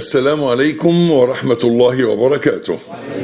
السلام عليكم ورحمة الله وبركاته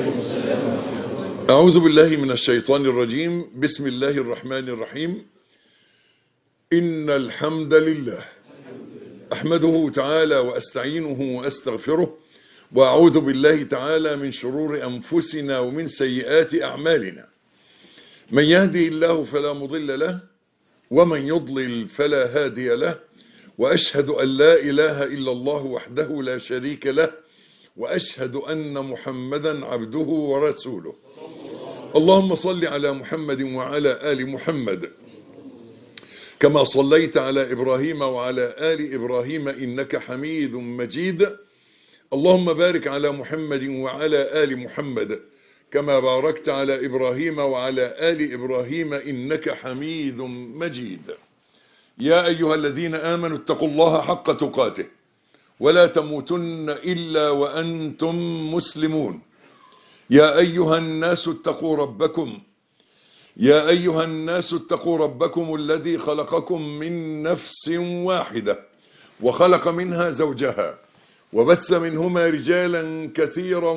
أعوذ بالله من الشيطان الرجيم بسم الله الرحمن الرحيم إن الحمد لله أحمده تعالى وأستعينه وأستغفره وأعوذ بالله تعالى من شرور أنفسنا ومن سيئات أعمالنا من يهدي الله فلا مضل له ومن يضلل فلا هادي له وأشهد أن لا إله إلا الله وحده لا شريك له وأشهد أن محمدا عبده ورسوله اللهم صل على محمد وعلى آل محمد كما صليت على إبراهيم وعلى آل إبراهيم إنك حميد مجيد اللهم بارك على محمد وعلى آل محمد كما باركت على إبراهيم وعلى آل إبراهيم إنك حميد مجيد يا أيها الذين آمنوا اتقوا الله حق تقاته ولا تموتن إلا وأنتم مسلمون يا أيها الناس اتقوا ربكم يا أيها الناس اتقوا ربكم الذي خلقكم من نفس واحدة وخلق منها زوجها وبث منهما رجالا كثيرا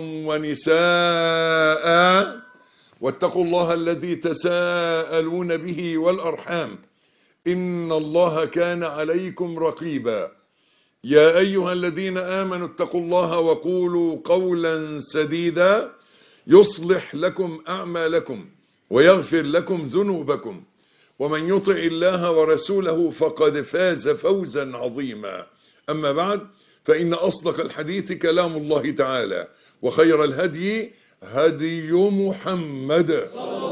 ونساء واتقوا الله الذي تساءلون به والأرحام إن الله كان عليكم رقيبا يا أيها الذين آمنوا اتقوا الله وقولوا قولا سديدا يصلح لكم أعمالكم ويغفر لكم ذنوبكم ومن يطع الله ورسوله فقد فاز فوزا عظيما أما بعد فإن أصدق الحديث كلام الله تعالى وخير الهدي هدي محمد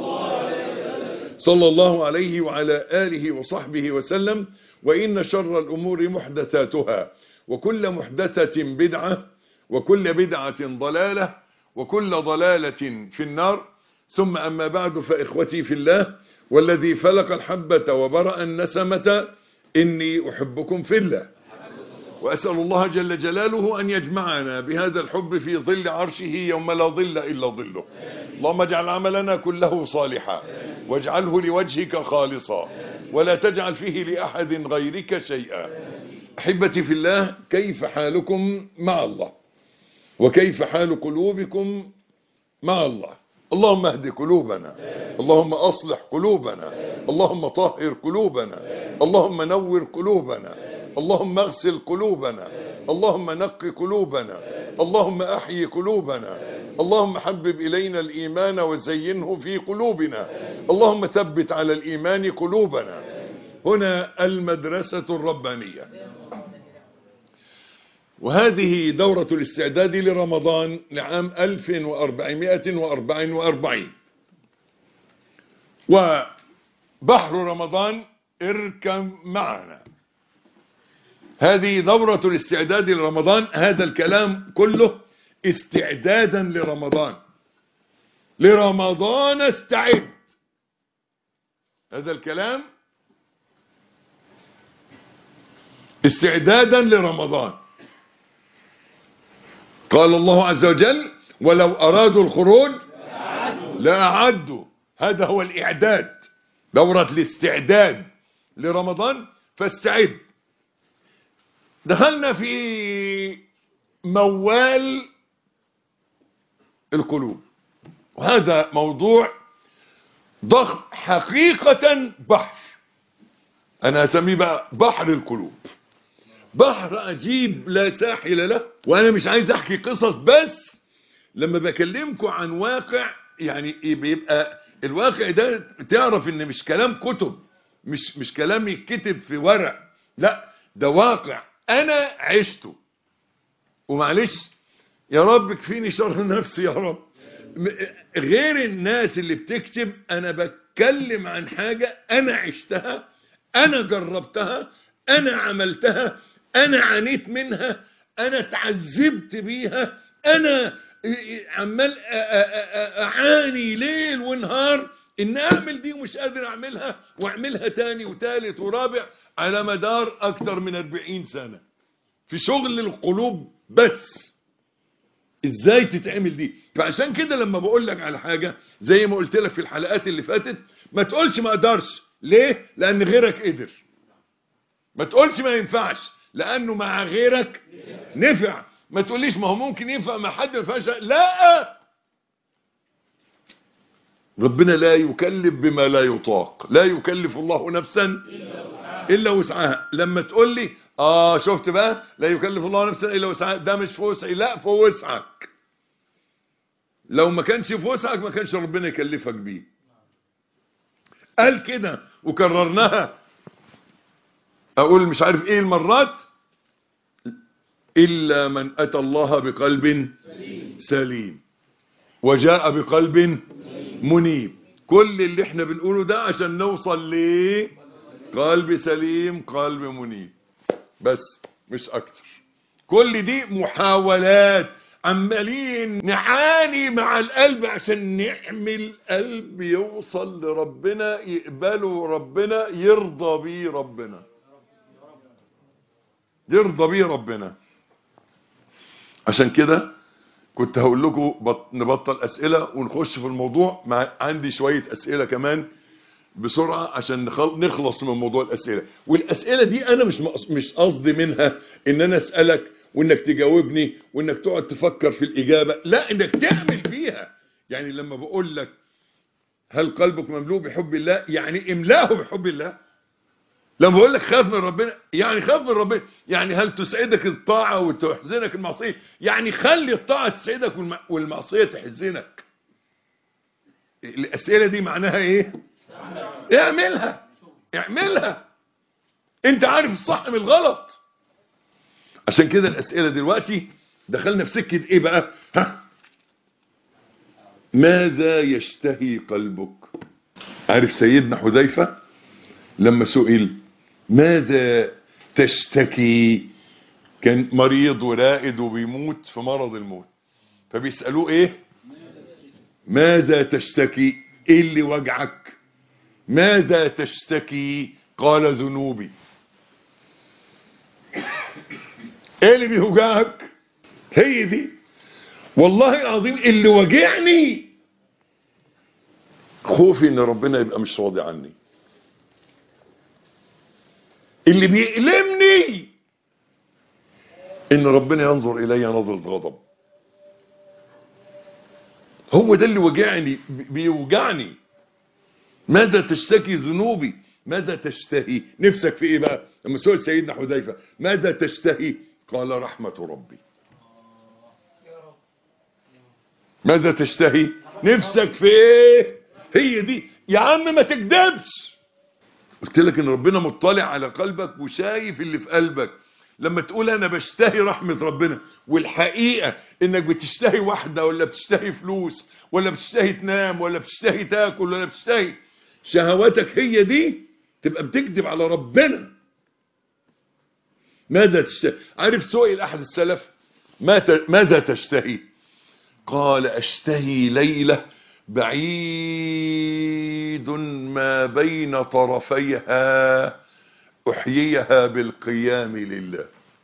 صلى الله عليه وعلى آله وصحبه وسلم وإن شر الأمور محدثاتها وكل محدثة بدعة وكل بدعة ضلالة وكل ضلالة في النار ثم أما بعد فإخوتي في الله والذي فلق الحبة وبرأ النسمة إني أحبكم في الله وأسأل الله جل جلاله أن يجمعنا بهذا الحب في ظل عرشه يوم لا ظل إلا ظله اللهم اجعل عملنا كله صالحا واجعله لوجهك خالصا ولا تجعل فيه لأحد غيرك شيئا أحبتي في الله كيف حالكم مع الله وكيف حال قلوبكم مع الله اللهم اهد قلوبنا اللهم أصلح قلوبنا اللهم طهر قلوبنا اللهم نور قلوبنا اللهم اغسل قلوبنا اللهم نق قلوبنا اللهم احيي قلوبنا اللهم حبب إلينا الإيمان وزينه في قلوبنا اللهم ثبت على الإيمان قلوبنا هنا المدرسة الربانية وهذه دورة الاستعداد لرمضان لعام 1444 وبحر رمضان اركم معنا هذه دورة الاستعداد لرمضان هذا الكلام كله استعدادا لرمضان لرمضان استعد هذا الكلام استعدادا لرمضان قال الله عز وجل ولو أرادوا الخروج لأعدوا هذا هو الإعداد دورة الاستعداد لرمضان فاستعد دخلنا في موال القلوب وهذا موضوع ضخم حقيقة بحر أنا أسميه بقى بحر القلوب بحر عجيب لا ساحل له وأنا مش عايز أحكي قصص بس لما بكلمكم عن واقع يعني بيبقى الواقع ده تعرف ان مش كلام كتب مش مش كلام يتكتب في ورق لا ده واقع انا عشته ومعلش يا رب كفيني شر نفسي يا رب غير الناس اللي بتكتب انا بتكلم عن حاجة انا عشتها انا جربتها انا عملتها انا عانيت منها انا تعذبت بيها انا عمال اعاني ليل ونهار ان اعمل دي ومش قادر اعملها واعملها تاني وتالت ورابع على مدار اكتر من 40 سنة في شغل القلوب بس ازاي تتعمل دي فعشان كده لما بقول لك على حاجة زي ما قلت لك في الحلقات اللي فاتت ما تقولش ما اقدرش ليه لان غيرك قدر ما تقولش ما ينفعش لانه مع غيرك نفع ما تقوليش ما هو ممكن ينفع مع حد ما ينفعش لا ربنا لا يكلف بما لا يطاق لا يكلف الله نفسا الا وسعها لما تقول لي اه شفت بقى لا يكلف الله نفسا الا وسعها ده مش في وسعي لا في وسعك لو ما كانش في وسعك ما كانش ربنا يكلفك بيه قال كده وكررناها اقول مش عارف ايه المرات الا من اتى الله بقلب سليم وجاء بقلب منيب كل اللي احنا بنقوله ده عشان نوصل ل قلب سليم قلب منيب بس مش اكتر كل دي محاولات عمالين نعاني مع القلب عشان نعمل قلب يوصل لربنا يقبله ربنا يرضى بيه ربنا يرضى بيه ربنا عشان كده كنت هقول لكم بط... نبطل اسئله ونخش في الموضوع مع عندي شويه اسئله كمان بسرعه عشان نخل... نخلص من موضوع الاسئله والاسئله دي انا مش مقص... مش قصدي منها ان انا اسالك وانك تجاوبني وانك تقعد تفكر في الاجابه لا انك تعمل بيها يعني لما بقول لك هل قلبك مملوء بحب الله يعني املاه بحب الله لما بقول لك خاف من ربنا يعني خاف من ربنا يعني هل تسعدك الطاعة وتحزنك المعصية يعني خلي الطاعة تسعدك والمعصية تحزنك الأسئلة دي معناها ايه اعملها اعملها انت عارف الصح من الغلط عشان كده الأسئلة دلوقتي دخلنا في سكة ايه بقى ها ماذا يشتهي قلبك عارف سيدنا حذيفة لما سئل ماذا تشتكي كان مريض ورائد وبيموت في مرض الموت فبيسألوه ايه ماذا تشتكي ايه اللي وجعك ماذا تشتكي قال ذنوبي ايه اللي بيوجعك هي دي والله العظيم اللي وجعني خوفي ان ربنا يبقى مش راضي عني اللي بيألمني ان ربنا ينظر الي نظرة غضب هو ده اللي وجعني بيوجعني ماذا تشتكي ذنوبي ماذا تشتهي نفسك في ايه بقى لما سئل سيدنا حذيفة ماذا تشتهي قال رحمة ربي ماذا تشتهي نفسك في ايه هي دي يا عم ما تكذبش قلت لك ان ربنا مطلع على قلبك وشايف اللي في قلبك لما تقول انا بشتهي رحمة ربنا والحقيقة انك بتشتهي واحدة ولا بتشتهي فلوس ولا بتشتهي تنام ولا بتشتهي تاكل ولا بتشتهي شهواتك هي دي تبقى بتكذب على ربنا ماذا تشتهي عارف سؤال احد السلف ماذا تشتهي قال اشتهي ليلة بعيد ما بين طرفيها احييها بالقيام لله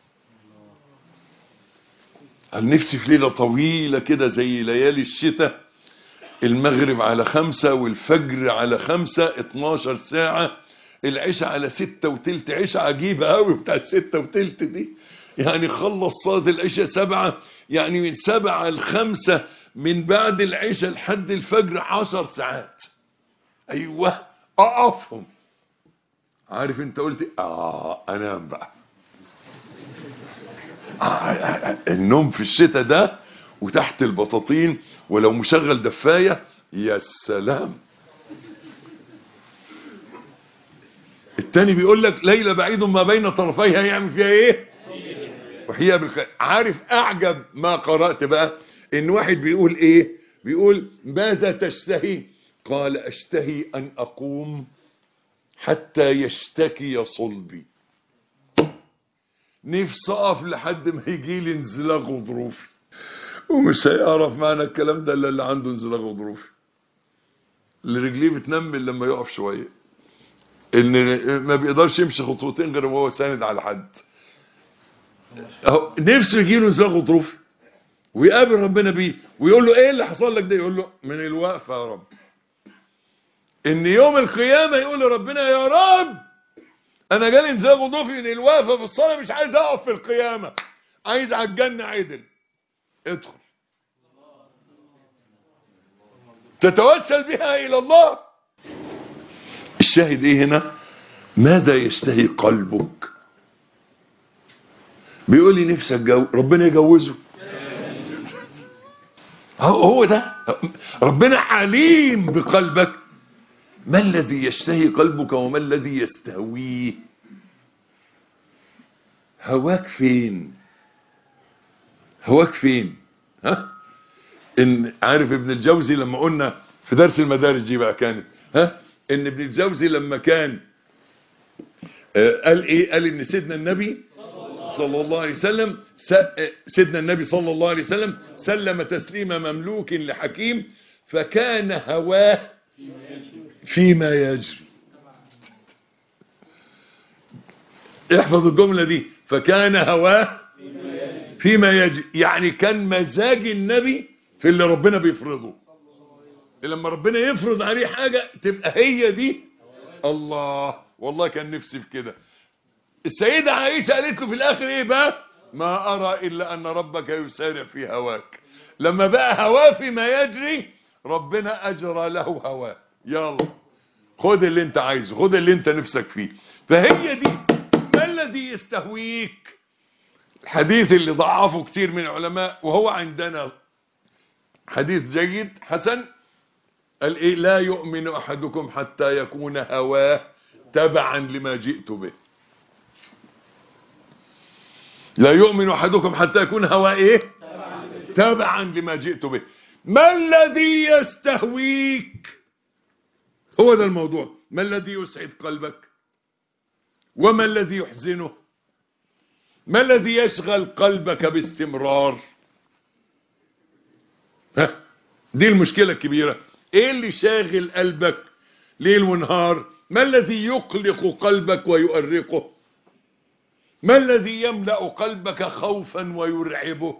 عن نفسي في ليلة طويلة كده زي ليالي الشتاء المغرب على خمسة والفجر على خمسة اتناشر ساعة العشاء على ستة وتلت عشاء عجيبة قوي بتاع الستة وتلت دي يعني خلص صلاة العشاء سبعة يعني من سبعة لخمسة من بعد العشاء لحد الفجر عشر ساعات ايوه اقفهم عارف انت قلت اه انام بقى آه النوم في الشتاء ده وتحت البطاطين ولو مشغل دفاية يا سلام التاني بيقول لك ليلة بعيد ما بين طرفيها يعمل فيها ايه وحيا بالخير عارف اعجب ما قرأت بقى ان واحد بيقول ايه بيقول ماذا تشتهي قال اشتهي ان اقوم حتى يشتكي صلبي نفسي اقف لحد ما يجي لي انزلاق غضروفي ومش هيعرف معنى الكلام ده الا اللي عنده انزلاق غضروفي اللي رجليه بتنمل لما يقف شويه ان ما بيقدرش يمشي خطوتين غير وهو ساند على حد اهو نفسه يجي له انزلاق غضروفي ويقابل ربنا بيه ويقول له ايه اللي حصل لك ده يقول له من الوقفه يا رب ان يوم القيامه يقول لربنا يا رب انا جالي انزلاق غضروفي من الوقفه في الصلاه مش عايز اقف في القيامه عايز على الجنة عدل ادخل تتوسل بها الى الله الشاهد ايه هنا ماذا يشتهي قلبك بيقول لي نفسي اتجوز ربنا يجوزه هو هو ده ربنا عليم بقلبك ما الذي يشتهي قلبك وما الذي يستهويه هواك فين هواك فين ها ان عارف ابن الجوزي لما قلنا في درس المدارج دي بقى كانت ها ان ابن الجوزي لما كان آه، قال ايه قال ان سيدنا النبي صلى الله عليه وسلم س- آه، سيدنا النبي صلى الله عليه وسلم سلم تسليم مملوك لحكيم فكان هواه فيما يجري احفظ الجملة دي فكان هواه فيما يجري يعني كان مزاج النبي في اللي ربنا بيفرضه لما ربنا يفرض عليه حاجة تبقى هي دي الله والله كان نفسي في كده السيدة عائشة قالت له في الاخر ايه بقى ما ارى الا ان ربك يسارع في هواك لما بقى هواه فيما يجري ربنا اجرى له هواه يلا خد اللي انت عايزه خد اللي انت نفسك فيه فهي دي ما الذي يستهويك الحديث اللي ضعفه كتير من العلماء وهو عندنا حديث جيد حسن قال ايه لا يؤمن احدكم حتى يكون هواه تبعا لما جئت به لا يؤمن احدكم حتى يكون هواه ايه تبعا لما جئت به ما الذي يستهويك هو ده الموضوع ما الذي يسعد قلبك وما الذي يحزنه ما الذي يشغل قلبك باستمرار ها دي المشكلة الكبيرة ايه اللي شاغل قلبك ليل ونهار ما الذي يقلق قلبك ويؤرقه ما الذي يملأ قلبك خوفا ويرعبه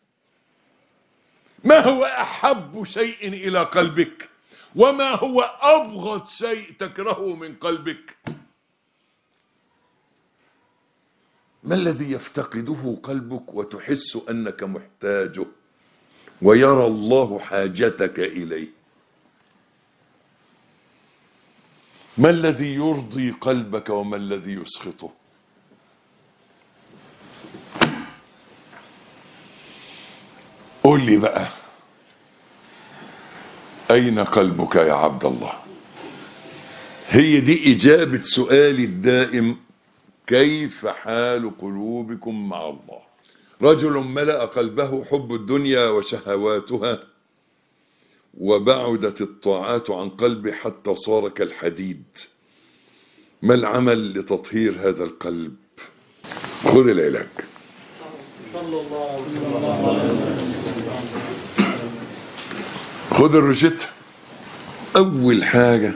ما هو أحب شيء إلى قلبك وما هو أبغض شيء تكرهه من قلبك ما الذي يفتقده قلبك وتحس أنك محتاجه ويرى الله حاجتك إليه ما الذي يرضي قلبك وما الذي يسخطه قول لي بقى أين قلبك يا عبد الله هي دي إجابة سؤالي الدائم كيف حال قلوبكم مع الله رجل ملأ قلبه حب الدنيا وشهواتها وبعدت الطاعات عن قلبه حتى صار كالحديد ما العمل لتطهير هذا القلب خذ العلاج خذ الروشتة أول حاجة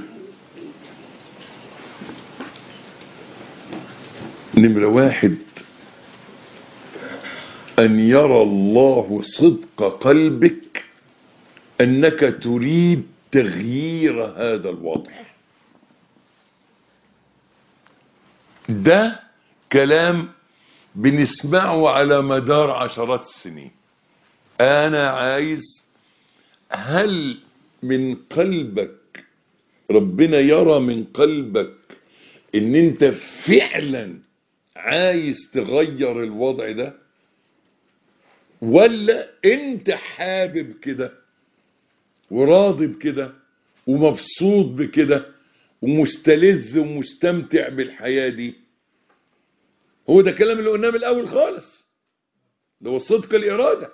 نمرة واحد أن يرى الله صدق قلبك أنك تريد تغيير هذا الوضع ده كلام بنسمعه على مدار عشرات السنين أنا عايز هل من قلبك ربنا يرى من قلبك ان انت فعلا عايز تغير الوضع ده ولا انت حابب كده وراضي بكده ومبسوط بكده ومستلذ ومستمتع بالحياة دي هو ده الكلام اللي قلناه من الاول خالص اللي هو صدق الارادة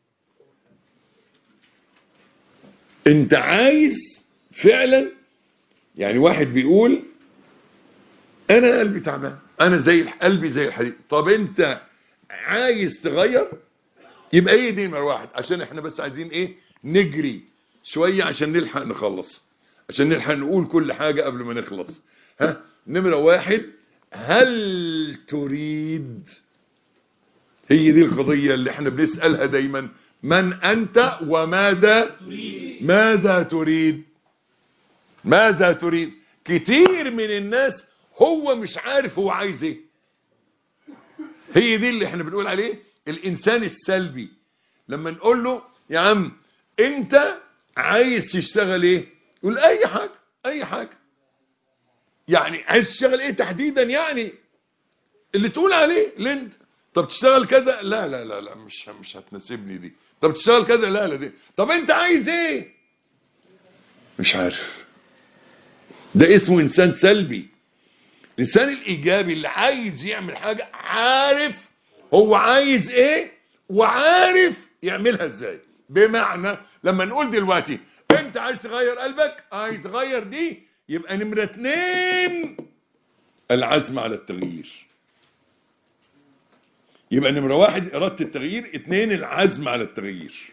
انت عايز فعلا يعني واحد بيقول انا قلبي تعبان انا زي قلبي زي الحديد طب انت عايز تغير يبقى ايه دي نمره واحد عشان احنا بس عايزين ايه نجري شوية عشان نلحق نخلص عشان نلحق نقول كل حاجة قبل ما نخلص ها نمرة واحد هل تريد هي دي القضية اللي احنا بنسألها دايما من أنت وماذا ماذا تريد ماذا تريد كتير من الناس هو مش عارف هو عايز ايه هي دي اللي احنا بنقول عليه الانسان السلبي لما نقول له يا عم انت عايز تشتغل ايه يقول اي حاجة اي حاجة يعني عايز تشتغل ايه تحديدا يعني اللي تقول عليه اللي انت طب تشتغل كذا لا لا لا لا مش مش هتناسبني دي طب تشتغل كذا لا لا دي طب انت عايز ايه مش عارف ده اسمه انسان سلبي الانسان الايجابي اللي عايز يعمل حاجة عارف هو عايز ايه وعارف يعملها ازاي بمعنى لما نقول دلوقتي انت عايز تغير قلبك عايز تغير دي يبقى نمرة اتنين العزم على التغيير يبقى نمرة واحد إرادة التغيير اتنين العزم على التغيير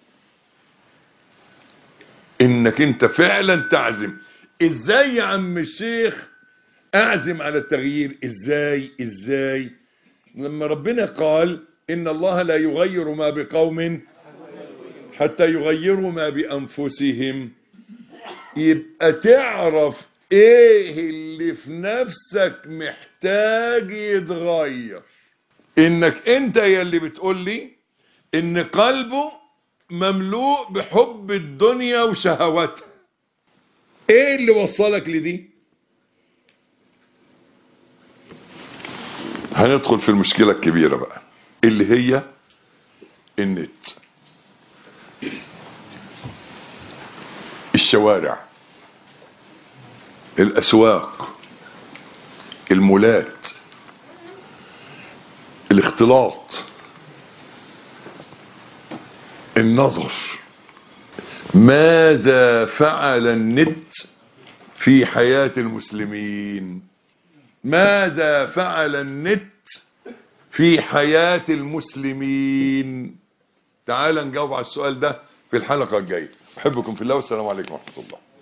انك انت فعلا تعزم ازاي يا عم الشيخ اعزم على التغيير ازاي ازاي لما ربنا قال ان الله لا يغير ما بقوم حتى يغيروا ما بانفسهم يبقى تعرف ايه اللي في نفسك محتاج يتغير انك انت يا اللي بتقول لي ان قلبه مملوء بحب الدنيا وشهواتها ايه اللي وصلك لدي هندخل في المشكلة الكبيرة بقى اللي هي النت الشوارع الأسواق المولات الاختلاط النظر ماذا فعل النت في حياة المسلمين ماذا فعل النت في حياة المسلمين تعال نجاوب على السؤال ده في الحلقة الجاية أحبكم في الله والسلام عليكم ورحمة الله